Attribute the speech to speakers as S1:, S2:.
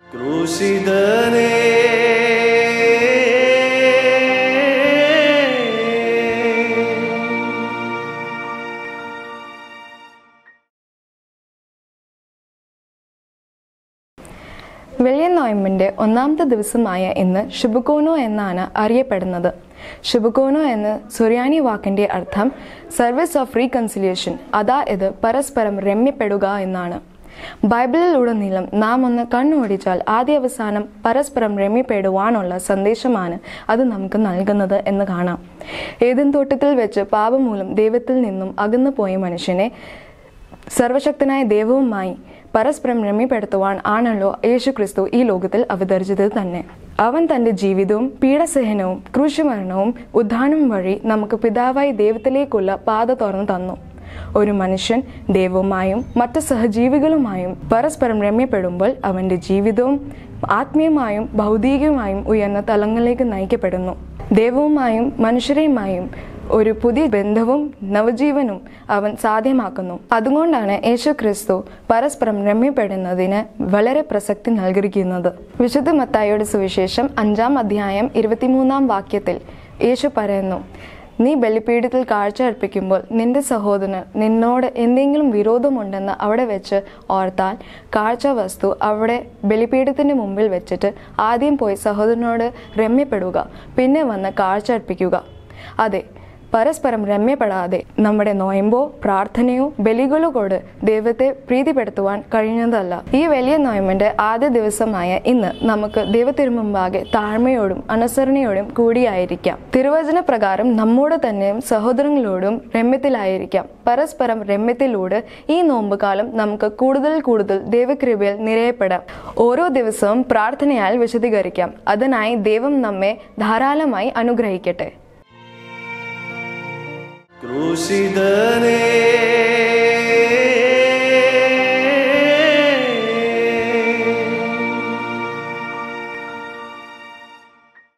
S1: ക്രൂശിതനേ
S2: വലിയ നോയമ്പിന്റെ ഒന്നാമത്തെ ദിവസമായ ഇന്ന് ശുഭകോനോ എന്നാണ് അറിയപ്പെടുന്നത് ശുഭകോനോ എന്ന സുറിയാനി വാക്കിന്റെ അർത്ഥം സർവീസ് ഓഫ് റീകൺസിലിയേഷൻ അതായത് പരസ്പരം രമ്യപ്പെടുക എന്നാണ് ബൈബിളിലുടനീളം നാം ഒന്ന് കണ്ണോടിച്ചാൽ ആദ്യ അവസാനം പരസ്പരം രമ്യപ്പെടുവാനുള്ള സന്ദേശമാണ് അത് നമുക്ക് നൽകുന്നത് എന്ന് കാണാം ഏതൻ തോട്ടത്തിൽ വെച്ച് പാപം മൂലം ദൈവത്തിൽ നിന്നും അകന്നു പോയ മനുഷ്യനെ സർവശക്തനായ ദൈവവുമായി പരസ്പരം രമ്യപ്പെടുത്തുവാൻ ആണല്ലോ യേശു ക്രിസ്തു ഈ ലോകത്തിൽ അവതരിച്ചത് തന്നെ അവൻ തന്റെ ജീവിതവും പീഡസഹനവും ക്രൂശമരണവും ഉദ്ധാനം വഴി നമുക്ക് പിതാവായി ദൈവത്തിലേക്കുള്ള പാത തുറന്നു തന്നു ഒരു മനുഷ്യൻ ദൈവവുമായും മറ്റ് സഹജീവികളുമായും പരസ്പരം രമ്യപ്പെടുമ്പോൾ അവന്റെ ജീവിതവും ആത്മീയമായും ഭൗതികമായും ഉയർന്ന തലങ്ങളിലേക്ക് നയിക്കപ്പെടുന്നു ദൈവവുമായും മനുഷ്യരെയുമായും ഒരു പുതിയ ബന്ധവും നവജീവനും അവൻ സാധ്യമാക്കുന്നു അതുകൊണ്ടാണ് യേശു ക്രിസ്തു പരസ്പരം രമ്യപ്പെടുന്നതിന് വളരെ പ്രസക്തി നൽകിയിരിക്കുന്നത് വിശുദ്ധ മത്തായിയുടെ സുവിശേഷം അഞ്ചാം അധ്യായം ഇരുപത്തിമൂന്നാം വാക്യത്തിൽ യേശു പറയുന്നു നീ ബലിപീഠത്തിൽ കാഴ്ച അർപ്പിക്കുമ്പോൾ നിന്റെ സഹോദരന് നിന്നോട് എന്തെങ്കിലും വിരോധമുണ്ടെന്ന് അവിടെ വെച്ച് ഓർത്താൽ കാഴ്ച വസ്തു അവിടെ ബലിപീഠത്തിന് മുമ്പിൽ വെച്ചിട്ട് ആദ്യം പോയി സഹോദരനോട് രമ്യപ്പെടുക പിന്നെ വന്ന് കാഴ്ച അർപ്പിക്കുക അതെ പരസ്പരം രമ്യപ്പെടാതെ നമ്മുടെ നോയമ്പോ പ്രാർത്ഥനയോ ബലികളോ കൊണ്ട് ദൈവത്തെ പ്രീതിപ്പെടുത്തുവാൻ കഴിയുന്നതല്ല ഈ വലിയ നോയമ്പിന്റെ ആദ്യ ദിവസമായ ഇന്ന് നമുക്ക് ദൈവത്തിനു മുമ്പാകെ താഴ്മയോടും അനുസരണയോടും കൂടിയായിരിക്കാം തിരുവചന പ്രകാരം നമ്മോട് തന്നെയും സഹോദരങ്ങളോടും രമ്യത്തിലായിരിക്കാം പരസ്പരം രമ്യത്തിലൂടെ ഈ നോമ്പുകാലം നമുക്ക് കൂടുതൽ കൂടുതൽ ദൈവകൃപയിൽ നിറയപ്പെടാം ഓരോ ദിവസവും പ്രാർത്ഥനയാൽ വിശദീകരിക്കാം അതിനായി ദൈവം നമ്മെ ധാരാളമായി അനുഗ്രഹിക്കട്ടെ
S1: ക്രൂശിതനേ